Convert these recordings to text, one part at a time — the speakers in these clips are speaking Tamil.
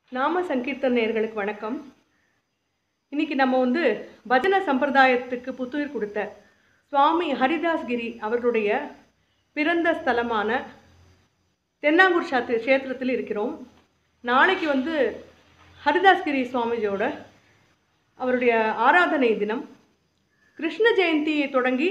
நாம சங்கீர்த்தன் நேயர்களுக்கு வணக்கம் இன்னைக்கு நம்ம வந்து பஜன சம்பிரதாயத்துக்கு புத்துயிர் கொடுத்த சுவாமி ஹரிதாஸ்கிரி அவர்களுடைய பிறந்த ஸ்தலமான தென்னாங்கூர் சாத்து க்ஷேத்திரத்தில் இருக்கிறோம் நாளைக்கு வந்து ஹரிதாஸ்கிரி சுவாமிஜியோட அவருடைய ஆராதனை தினம் கிருஷ்ண ஜெயந்தியை தொடங்கி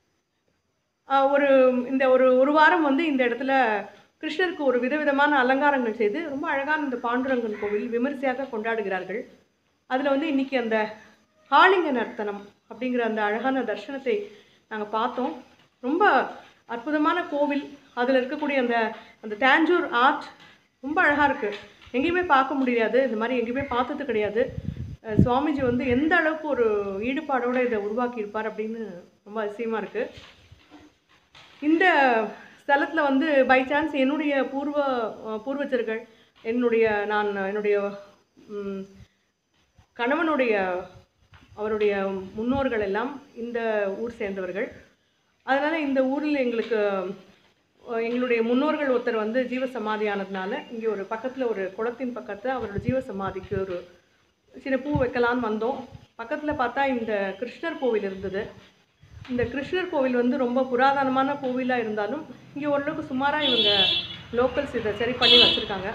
ஆஹ், ஒரு இந்த ஒரு ஒரு வாரம் வந்து இந்த இடத்துல கிருஷ்ணருக்கு ஒரு விதவிதமான அலங்காரங்கள் செய்து ரொம்ப அழகான இந்த பாண்டுரங்கன் கோவில் விமரிசையாக கொண்டாடுகிறார்கள் அதில் வந்து இன்னைக்கு அந்த காளிங்க நர்த்தனம் அப்படிங்கிற அந்த அழகான தர்சனத்தை நாங்கள் பார்த்தோம் ரொம்ப அற்புதமான கோவில் அதில் இருக்கக்கூடிய அந்த அந்த தேஞ்சூர் ஆர்ட் ரொம்ப அழகாக இருக்குது எங்கேயுமே பார்க்க முடியாது இந்த மாதிரி எங்கேயுமே பார்த்தது கிடையாது அஹ் சுவாமிஜி வந்து எந்த அளவுக்கு ஒரு ஈடுபாடோடு இதை உருவாக்கியிருப்பார் அப்படின்னு ரொம்ப அதிசயமாக இருக்குது இந்த ஸ்தலத்தில் வந்து பை சான்ஸ் என்னுடைய பூர்வ அஹ், பூர்வஜர்கள் என்னுடைய நான் என்னுடைய ம், கணவனுடைய அவருடைய முன்னோர்கள் எல்லாம் இந்த ஊர் சேர்ந்தவர்கள் அதனால் இந்த ஊரில் எங்களுக்கு அஹ், எங்களுடைய முன்னோர்கள் ஒருத்தர் வந்து ஜீவ சமாதி ஆனதுனால இங்கே ஒரு பக்கத்தில் ஒரு குளத்தின் பக்கத்தில் அவரோட ஜீவ சமாதிக்கு ஒரு சின்ன பூ வைக்கலான்னு வந்தோம் பக்கத்தில் பார்த்தா இந்த கிருஷ்ணர் கோவில் இருந்தது இந்த கிருஷ்ணர் கோவில் வந்து ரொம்ப புராதனமான கோவிலாக இருந்தாலும் இங்கே ஓரளவுக்கு சுமாராக இவங்க லோக்கல்ஸ் இதை சரி பண்ணி வச்சுருக்காங்க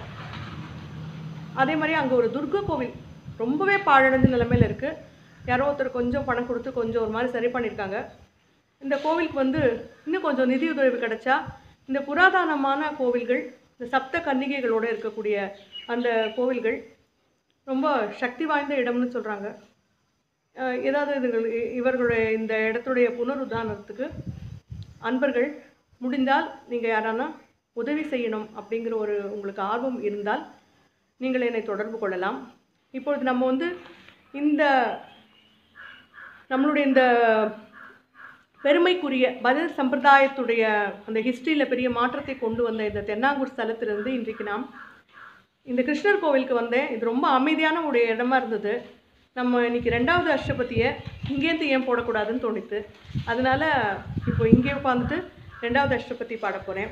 அதே மாதிரி அங்கே ஒரு துர்கா கோவில் ரொம்பவே பாழடைந்த நிலைமையில் இருக்குது யாரோ ஒருத்தர் கொஞ்சம் பணம் கொடுத்து கொஞ்சம் ஒரு மாதிரி சரி பண்ணியிருக்காங்க இந்த கோவிலுக்கு வந்து இன்னும் கொஞ்சம் நிதியுதவி கிடைச்சா இந்த புராதனமான கோவில்கள் இந்த சப்த கன்னிகைகளோடு இருக்கக்கூடிய அந்த கோவில்கள் ரொம்ப சக்தி வாய்ந்த இடம்னு சொல்கிறாங்க ஏதாவது இதுகள் இ- இவர்களுடைய இந்த இடத்துடைய புனருத்தாரணத்துக்கு அன்பர்கள் முடிந்தால் நீங்கள் யாரானா உதவி செய்யணும் அப்படிங்கிற ஒரு உங்களுக்கு ஆர்வம் இருந்தால் நீங்கள் என்னை தொடர்பு கொள்ளலாம் இப்பொழுது நம்ம வந்து இந்த நம்மளுடைய இந்த பெருமைக்குரிய பதில் சம்பிரதாயத்துடைய அந்த ஹிஸ்ட்ரியில் பெரிய மாற்றத்தை கொண்டு வந்த இந்த தென்னாங்கூர் ஸ்தலத்திலிருந்து இன்றைக்கு நாம் இந்த கிருஷ்ணர் கோவிலுக்கு வந்தேன் இது ரொம்ப அமைதியான ஒரு இடமா இருந்தது நம்ம இன்னைக்கு ரெண்டாவது அஷ்டபதியை இங்கேருந்து ஏன் போடக்கூடாதுன்னு தோணித்து அதனால இப்போ இங்கே உட்காந்துட்டு ரெண்டாவது அஷ்டபதி பாட போகிறேன்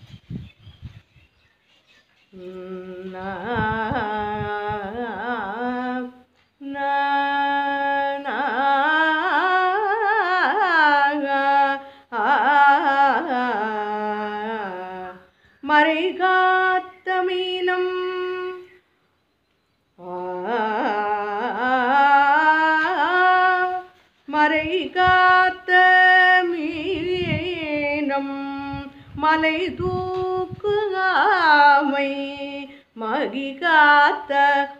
மறைகாத்த மீனம் மறை காத்த மீனம் மலை தூக்கு ஆமை மகி காத்த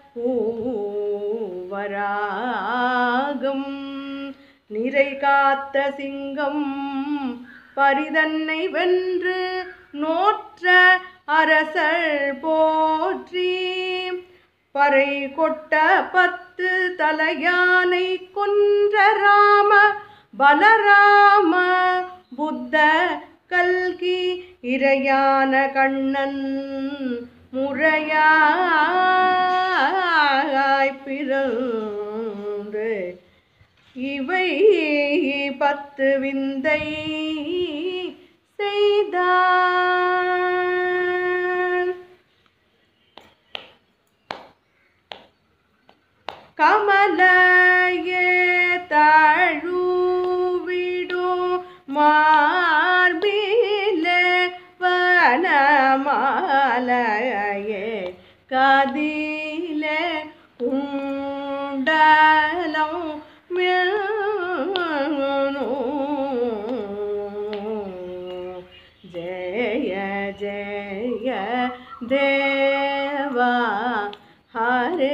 ஊவராகம் நிறை காத்த சிங்கம் பரிதன்னை வென்று நோற்ற அரசர் போற்றி பறை கொட்ட பத்து தலையானை கொன்ற ராம பலராம புத்த கல்கி இறையான கண்ணன் முறையாய் பிறந்து இவை பத்து விந்தை செய்தான் கமலயே தழுவிடோ மார்பிலே வனமாலையே கதிலே உண்டலம் வேணும். ஜெய ஜெய தேவா ஹரே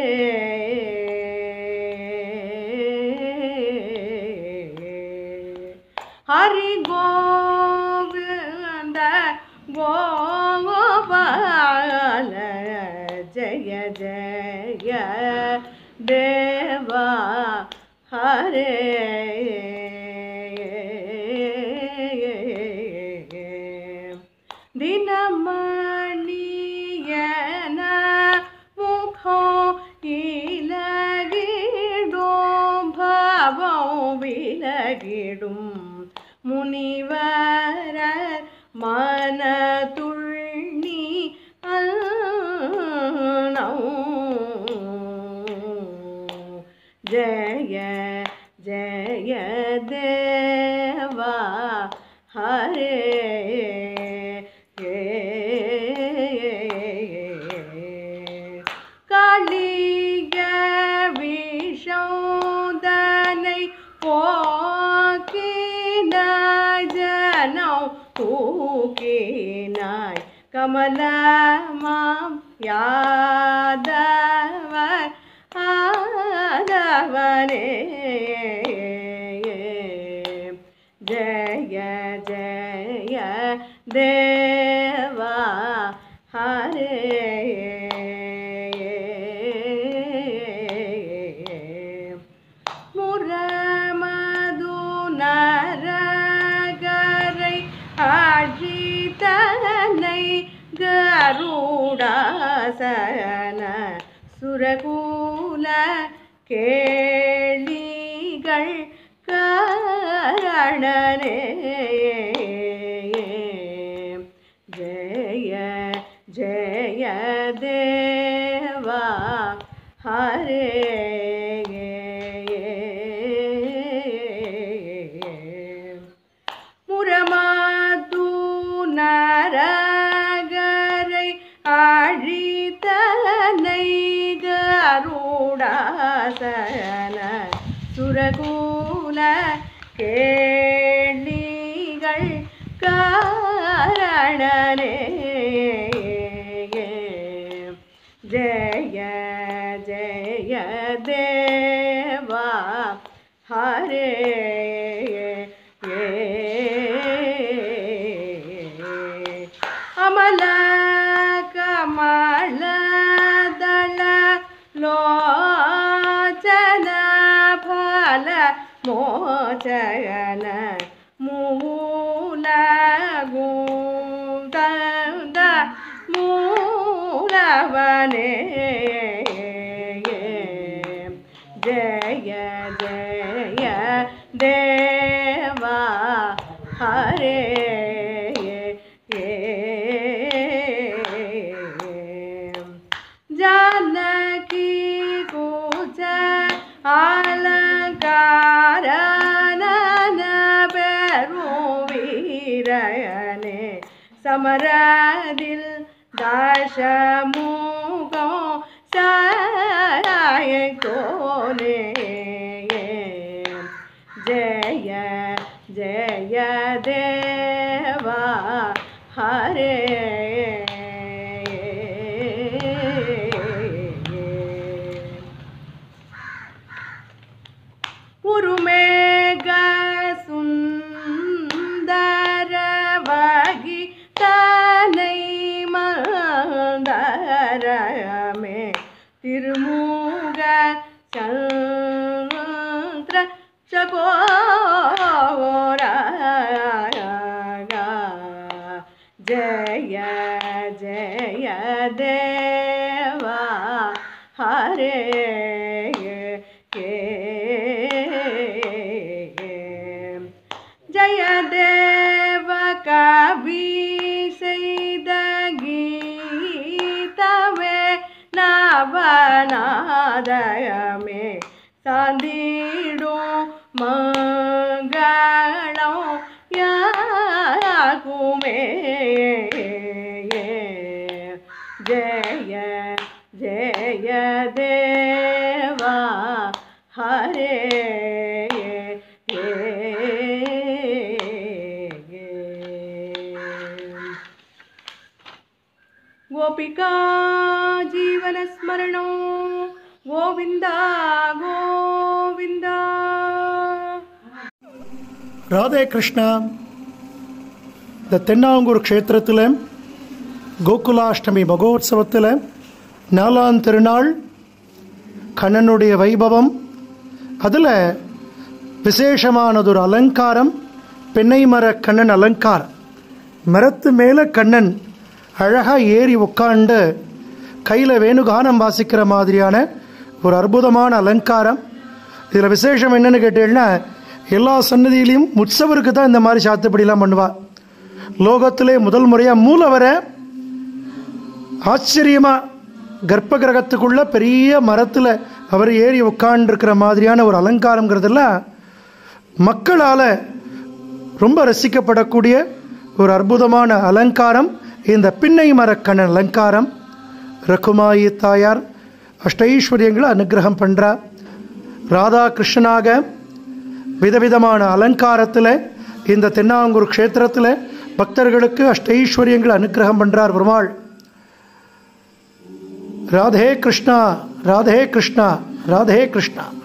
ஹரி கோவிந்த கோபால ஜெய ஜெய தேவா ஹரே தினமணியன முகம் இலகிடும் பாவம் விலகிடும் முனிவர மன துள்ளி அல் ஆளிக விஷோதனை போக்கினாய் ஜனம் தூக்கினாய் கமலமாம் யாதவர் ஆதவனே ஜய ஜய தேவா ஹரே முரமது நரகரை அழித்தனை கருடாசன சுரகூல கேளிகள் கரணனே ஜய ஜய தேவா ஹரே முரமாது நரகரை அழித்தனை கருடாசன சுரகூல கேளிகள் காரணனே ஜய ஜய தேவா ஹரே அமல கமல தள லோச்சன ಫಲ ಮೋಚಯನ ಮೂಲ ಗುಂದ ಮೂಲವನೇ ಜಯ ಜಯ ದೇವಾ ಹರೇ जानकी पूज अलङ्कारन பெரு வீரயனே சமரதில் தாசமுகம் சாராய கோனே ஜய ஜய தேவா ஹரே உருமேக சுந்தரவாகி தனை மந்தரமே திருமூக சந்திர சகோரா ஜய ஜய தேவா ஹரே ஜய தேவ கவி செய்த கீதமே நவநாதயமே சாந்திடும் மங்களம் யாகுமே ஜய ஜய தேவா ஹரே गोपिका जीवनस्मरणो गोविन्द गोविन्द ராதே கிருஷ்ணா இந்த தென்னாங்கூர் க்ஷேத்திரத்தில் கோகுலாஷ்டமி மகோத்சவத்தில் நாலாம் திருநாள் கண்ணனுடைய வைபவம் அதில் விசேஷமானதொரு அலங்காரம் பெண்ணை மர கண்ணன் அலங்காரம் மரத்து மேலே கண்ணன் அழகாக ஏறி உட்காண்டு கையில் வேணுகானம் வாசிக்கிற மாதிரியான ஒரு அற்புதமான அலங்காரம் இதில் விசேஷம் என்னன்னு கேட்டீங்கன்னா எல்லா சன்னதியிலையும் உற்சவருக்கு தான் இந்த மாதிரி சாத்துப்படிலாம் பண்ணுவா லோகத்திலே முதல் முறையாக மூலவரை ஆச்சரியமாக கர்ப்ப கிரகத்துக்குள்ள பெரிய மரத்தில் அவர் ஏறி உட்காண்டிருக்கிற மாதிரியான ஒரு அலங்காரங்கிறதெல்லாம் மக்களால் ரொம்ப ரசிக்கப்படக்கூடிய ஒரு அற்புதமான அலங்காரம் இந்த பின்னை மரக்கண்ணன் அலங்காரம் ரகுமாயி தாயார் அஷ்டைஸ்வரியங்களை அனுகிரகம் பண்ணுறா ராதா கிருஷ்ணனாக விதவிதமான அலங்காரத்தில் இந்த தென்னாங்கூர் க்ஷேத்திரத்தில் பக்தர்களுக்கு அஷ்டைஸ்வரியங்களை அனுகிரகம் பண்ணுறார் பெருமாள் ராதே கிருஷ்ணா ராதே கிருஷ்ணா ராதே கிருஷ்ணா